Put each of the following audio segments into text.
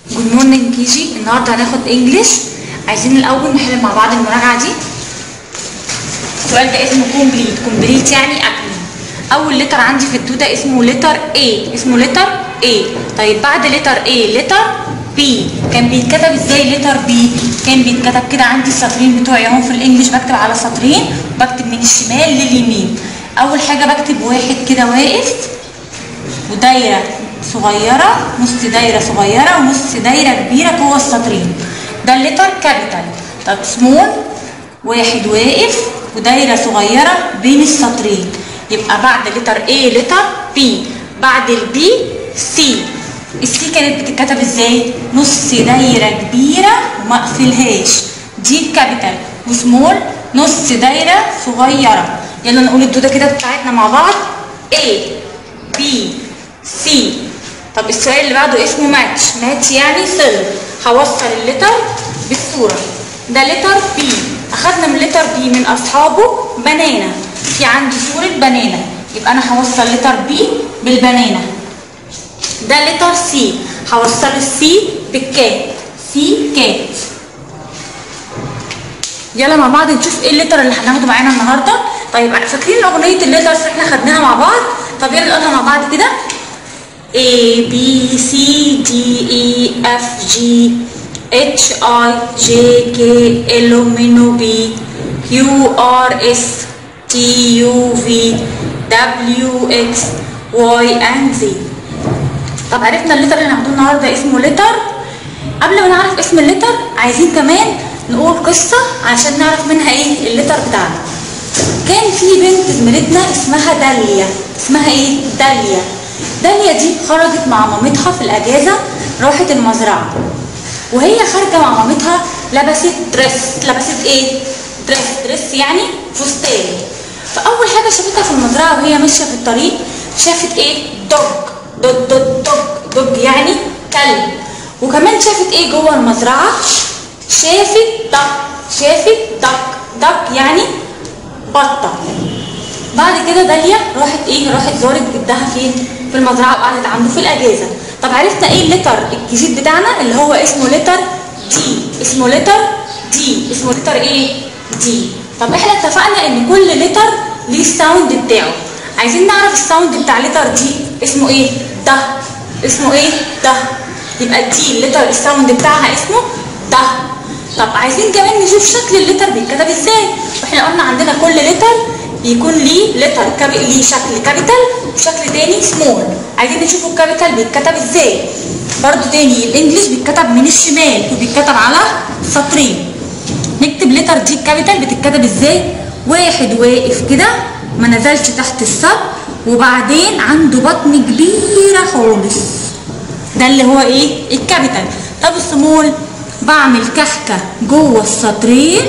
جود مورنينج كي جي النهارده هناخد انجلش عايزين الاول نحل مع بعض المراجعه دي السؤال ده اسمه كومبليت كومبليت يعني اكمل اول لتر عندي في التوته اسمه لتر A اسمه لتر A طيب بعد لتر A لتر B كان بيتكتب ازاي لتر B كان بيتكتب كده عندي السطرين بتوعي اهو في الانجليش بكتب على سطرين بكتب من الشمال لليمين اول حاجه بكتب واحد كده واقف ودايره صغيره نص دايره صغيره ونص دايره كبيره جوه السطرين ده اللتر كابيتال طب سمول واحد واقف ودايره صغيره بين السطرين يبقى بعد لتر A لتر B بعد البي سي السي كانت بتتكتب ازاي نص دايره كبيره وما اقفلهاش دي كابيتال وسمول نص دايره صغيره يلا نقول الدوده كده بتاعتنا مع بعض A B C طب السؤال اللي بعده اسمه ماتش ماتش يعني صل هوصل اللتر بالصوره ده لتر بي اخدنا من لتر بي من اصحابه بنانا في عندي صوره بنانا يبقى انا هوصل لتر بي بالبنانا ده لتر سي هوصل السي بالكات سي كات يلا مع بعض نشوف ايه اللتر اللي هناخده معانا النهارده طيب فاكرين اغنيه الليترز اللي احنا خدناها مع بعض طب يلا نقولها مع بعض كده A B C D E F G H I J K L M N O P Q R S T U V W X Y and Z طب عرفنا اللتر اللي هناخده النهارده اسمه لتر قبل ما نعرف اسم اللتر عايزين كمان نقول قصة عشان نعرف منها ايه اللتر بتاعنا كان في بنت زميلتنا اسمها داليا اسمها ايه داليا داليا دي خرجت مع مامتها في الاجازة راحت المزرعة وهي خارجة مع مامتها لبست دريس لبست ايه دريس دريس يعني فستان فاول حاجة شافتها في المزرعة وهي ماشية في الطريق شافت ايه دوج دوج دوج دوج دوج يعني كلب وكمان شافت ايه جوه المزرعة شافت دك شافت دك دك يعني بطة بعد كده داليا راحت ايه راحت زارت جدها فين في المزرعة وقعدت عنده في الاجازة طب عرفنا ايه اللتر الجديد بتاعنا اللي هو اسمه لتر دي اسمه لتر دي اسمه لتر ايه دي طب احنا اتفقنا ان كل لتر ليه الساوند بتاعه عايزين نعرف الساوند بتاع لتر دي اسمه ايه ده اسمه ايه ده يبقى دي اللتر الساوند بتاعها اسمه ده طب عايزين كمان نشوف شكل اللتر بيتكتب ازاي واحنا قلنا عندنا كل لتر يكون ليه لتر كابي ليه شكل كابيتال وشكل تاني سمول عايزين نشوف الكابيتال بيتكتب ازاي برضو تاني الانجليش بيتكتب من الشمال وبيتكتب على سطرين نكتب لتر دي الكابيتال بتتكتب ازاي واحد واقف كده ما نزلش تحت السطر وبعدين عنده بطن كبيره خالص ده اللي هو ايه الكابيتال طب السمول بعمل كحكة جوه السطرين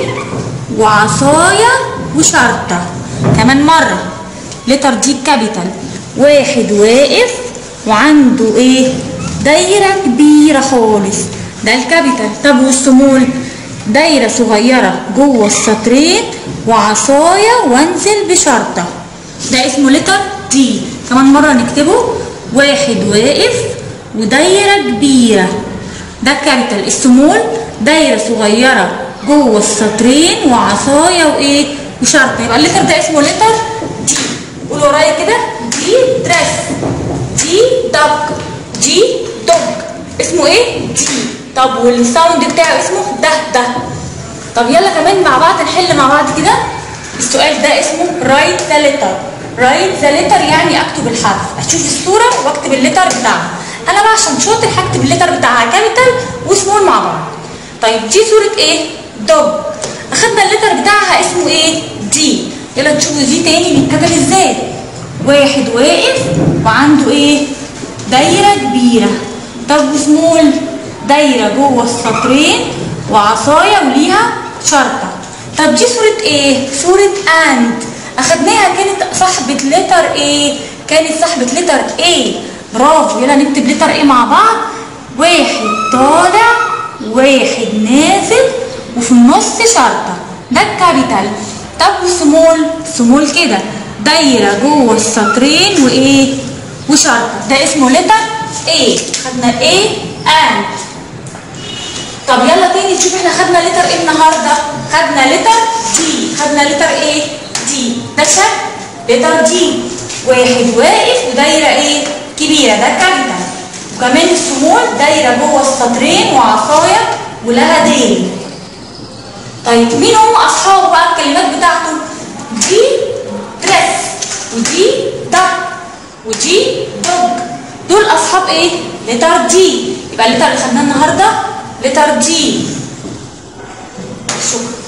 وعصاية وشرطة كمان مرة لتر دي كابيتال واحد واقف وعنده ايه دايرة كبيرة خالص ده الكابيتال طب والسمول دايرة صغيرة جوه السطرين وعصاية وانزل بشرطة ده اسمه لتر دي كمان مرة نكتبه واحد واقف ودايرة كبيرة ده كابيتال السمول دايره صغيره جوه السطرين وعصايه وايه وشرطه يبقى اللتر ده اسمه لتر دي قول ورايا كده دي دريس دي دك دي دوج اسمه ايه دي طب والساوند بتاعه اسمه ده ده طب يلا كمان مع بعض نحل مع بعض كده السؤال ده اسمه رايت ذا لتر رايت ذا لتر يعني اكتب الحرف اشوف الصوره واكتب اللتر بتاعها انا بقى عشان شاطر هكتب اللتر بتاعها كابيتال وسمول مع بعض طيب دي صورة ايه دوج اخدنا اللتر بتاعها اسمه ايه دي يلا تشوفوا دي تاني بيتكتب ازاي واحد واقف وعنده ايه دايرة كبيرة طب وسمول دايرة جوه السطرين وعصاية وليها شرطة طب دي صورة ايه صورة اند اخدناها كانت صاحبة لتر ايه كانت صاحبة لتر ايه برافو يلا نكتب لتر ايه مع بعض واحد طالع واحد نازل وفي النص شرطة ده الكابيتال طب والسمول سمول كده دايرة جوه السطرين وايه وشرطة ده اسمه لتر ايه خدنا ايه and طب يلا تاني نشوف احنا خدنا لتر ايه النهارده خدنا لتر دي خدنا لتر ايه دي ده الشكل لتر دي واحد واقف ودايره ايه كبيره ده الكابيتال وكمان السمول دايره جوه السطرين وعصايه ولها ديل طيب مين هم اصحاب بقى الكلمات بتاعته دي دريس ودي دك ودي دوج دول اصحاب ايه لتر دي يبقى اللتر اللي خدناه النهارده لتر دي شكرا